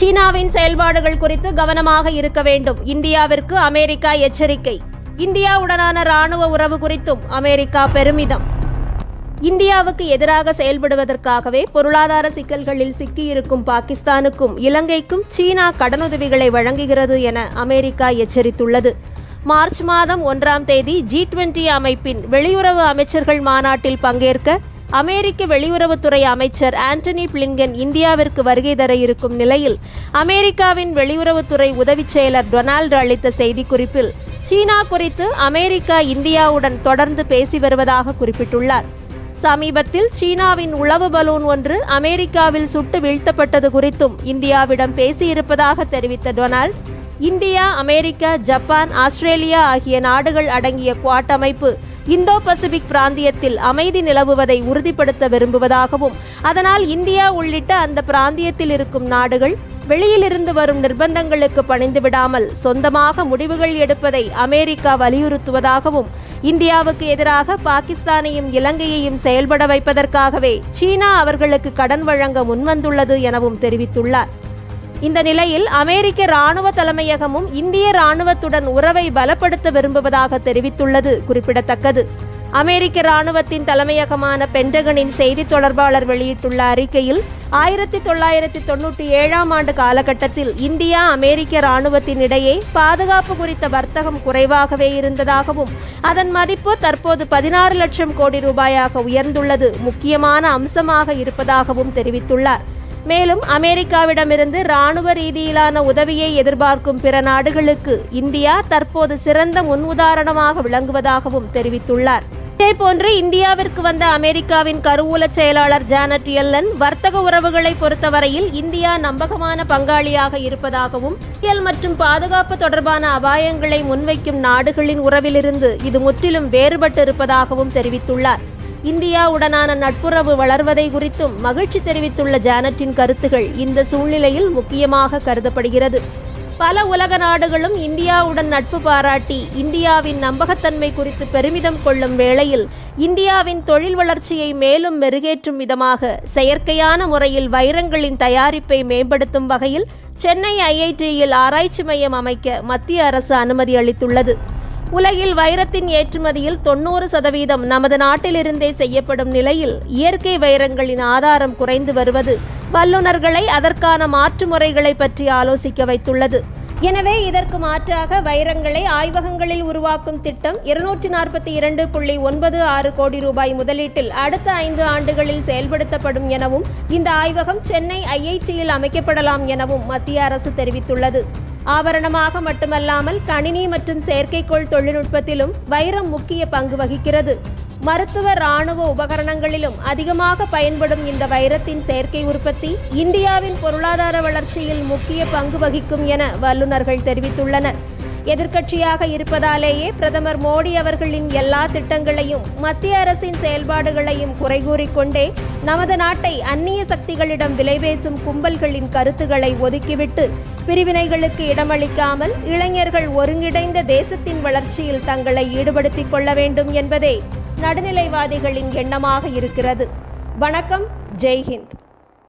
சீனாவின் செயல்பாடுகள் குறித்து கவனமாக இருக்க வேண்டும் இந்தியாவிற்கு அமெரிக்கா எச்சரிக்கை இந்தியாவுடனான ராணுவ உறவு குறித்தும் அமெரிக்கா பெருமிதம் இந்தியாவுக்கு எதிராக செயல்படுவதற்காகவே பொருளாதார சிக்கல்களில் சிக்கியிருக்கும் பாகிஸ்தானுக்கும் இலங்கைக்கும் சீனா கடனுதவிகளை வழங்குகிறது என அமெரிக்கா எச்சரித்துள்ளது மார்ச் மாதம் ஒன்றாம் தேதி ஜி டுவெண்டி அமைப்பின் வெளியுறவு அமைச்சர்கள் மாநாட்டில் பங்கேற்க அமெரிக்க வெளியுறவுத்துறை அமைச்சர் ஆண்டனி பிளிங்கன் இந்தியாவிற்கு வருகை தர இருக்கும் நிலையில் அமெரிக்காவின் வெளியுறவுத்துறை உதவிச் செயலர் டொனால்டு அளித்த செய்திக்குறிப்பில் சீனா குறித்து அமெரிக்கா இந்தியாவுடன் தொடர்ந்து பேசி வருவதாக குறிப்பிட்டுள்ளார் சமீபத்தில் சீனாவின் உளவு பலூன் ஒன்று அமெரிக்காவில் சுட்டு வீழ்த்தப்பட்டது குறித்தும் இந்தியாவிடம் பேசியிருப்பதாக தெரிவித்த Donald India America Japan Australia ஆகிய நாடுகள் அடங்கிய குவாட் அமைப்பு இந்தோ பசிபிக் பிராந்தியத்தில் அமைதி நிலவுவதை உறுதிப்படுத்த விரும்புவதாகவும் அதனால் இந்தியா உள்ளிட்ட அந்த பிராந்தியத்தில் இருக்கும் நாடுகள் வெளியிலிருந்து வரும் நிர்பந்தங்களுக்கு பணிந்து விடாமல் சொந்தமாக முடிவுகள் எடுப்பதை அமெரிக்கா வலியுறுத்துவதாகவும் இந்தியாவுக்கு எதிராக பாகிஸ்தானையும் இலங்கையையும் செயல்பட வைப்பதற்காகவே சீனா அவர்களுக்கு கடன் வழங்க முன்வந்துள்ளது எனவும் தெரிவித்துள்ளார் இந்த நிலையில் அமெரிக்க இராணுவ தலைமையகமும் இந்திய இராணுவத்துடன் உறவை பலப்படுத்த விரும்புவதாக தெரிவித்துள்ளது குறிப்பிடத்தக்கது அமெரிக்க இராணுவத்தின் தலைமையகமான பென்டகனின் செய்தி தொடர்பாளர் வெளியிட்டுள்ள அறிக்கையில் ஆயிரத்தி தொள்ளாயிரத்தி தொண்ணூற்றி ஏழாம் ஆண்டு காலகட்டத்தில் இந்தியா அமெரிக்க இராணுவத்தின் இடையே பாதுகாப்பு குறித்த வர்த்தகம் குறைவாகவே இருந்ததாகவும் அதன் மதிப்பு தற்போது பதினாறு லட்சம் கோடி ரூபாயாக உயர்ந்துள்ளது முக்கியமான அம்சமாக இருப்பதாகவும் தெரிவித்துள்ளார் மேலும் அமெரிக்காவிடமிருந்து இராணுவ ரீதியிலான உதவியை எதிர்பார்க்கும் பிற நாடுகளுக்கு இந்தியா தற்போது சிறந்த முன்னுதாரணமாக விளங்குவதாகவும் தெரிவித்துள்ளார் இதேபோன்று இந்தியாவிற்கு வந்த அமெரிக்காவின் கருவூல செயலாளர் ஜானட் எல்லன் வர்த்தக உறவுகளை பொறுத்தவரையில் இந்தியா நம்பகமான பங்காளியாக இருப்பதாகவும் அரசியல் மற்றும் பாதுகாப்பு தொடர்பான அபாயங்களை முன்வைக்கும் நாடுகளின் உறவிலிருந்து இது முற்றிலும் வேறுபட்டு இருப்பதாகவும் தெரிவித்துள்ளார் இந்தியாவுடனான நட்புறவு வளர்வதை குறித்தும் மகிழ்ச்சி தெரிவித்துள்ள ஜானட்டின் கருத்துகள் இந்த சூழ்நிலையில் முக்கியமாக கருதப்படுகிறது பல உலக நாடுகளும் இந்தியாவுடன் நட்பு பாராட்டி இந்தியாவின் நம்பகத்தன்மை குறித்து பெருமிதம் கொள்ளும் வேளையில் இந்தியாவின் தொழில் வளர்ச்சியை மேலும் மெருகேற்றும் விதமாக செயற்கையான முறையில் வைரங்களின் தயாரிப்பை மேம்படுத்தும் வகையில் சென்னை ஐஐடியில் ஆராய்ச்சி மையம் அமைக்க மத்திய அரசு அனுமதி அளித்துள்ளது உலகில் வைரத்தின் ஏற்றுமதியில் தொண்ணூறு சதவீதம் நமது நாட்டிலிருந்தே செய்யப்படும் நிலையில் இயற்கை வைரங்களின் ஆதாரம் குறைந்து வருவது வல்லுநர்களை அதற்கான மாற்று முறைகளை பற்றி ஆலோசிக்க வைத்துள்ளது எனவே இதற்கு மாற்றாக வைரங்களை ஆய்வகங்களில் உருவாக்கும் திட்டம் இருநூற்றி நாற்பத்தி இரண்டு புள்ளி ஒன்பது ஆறு கோடி ரூபாய் முதலீட்டில் அடுத்த ஐந்து ஆண்டுகளில் செயல்படுத்தப்படும் எனவும் இந்த ஆய்வகம் சென்னை ஐஐடியில் அமைக்கப்படலாம் எனவும் மத்திய அரசு தெரிவித்துள்ளது ஆபரணமாக மட்டுமல்லாமல் கணினி மற்றும் செயற்கைக்கோள் தொழில்நுட்பத்திலும் வைரம் முக்கிய பங்கு வகிக்கிறது மருத்துவ இராணுவ உபகரணங்களிலும் அதிகமாக பயன்படும் இந்த வைரத்தின் செயற்கை உற்பத்தி இந்தியாவின் பொருளாதார வளர்ச்சியில் முக்கிய பங்கு வகிக்கும் என வல்லுநர்கள் தெரிவித்துள்ளனர் எதிர்க்கட்சியாக இருப்பதாலேயே பிரதமர் மோடி அவர்களின் எல்லா திட்டங்களையும் மத்திய அரசின் செயல்பாடுகளையும் குறை கூறிக்கொண்டே நமது நாட்டை அந்நிய சக்திகளிடம் விலைபேசும் கும்பல்களின் கருத்துக்களை ஒதுக்கிவிட்டு பிரிவினைகளுக்கு இடமளிக்காமல் இளைஞர்கள் ஒருங்கிணைந்த தேசத்தின் வளர்ச்சியில் தங்களை ஈடுபடுத்திக் கொள்ள வேண்டும் என்பதே நடுநிலைவாதிகளின் எண்ணமாக இருக்கிறது வணக்கம் ஜெய்ஹிந்த்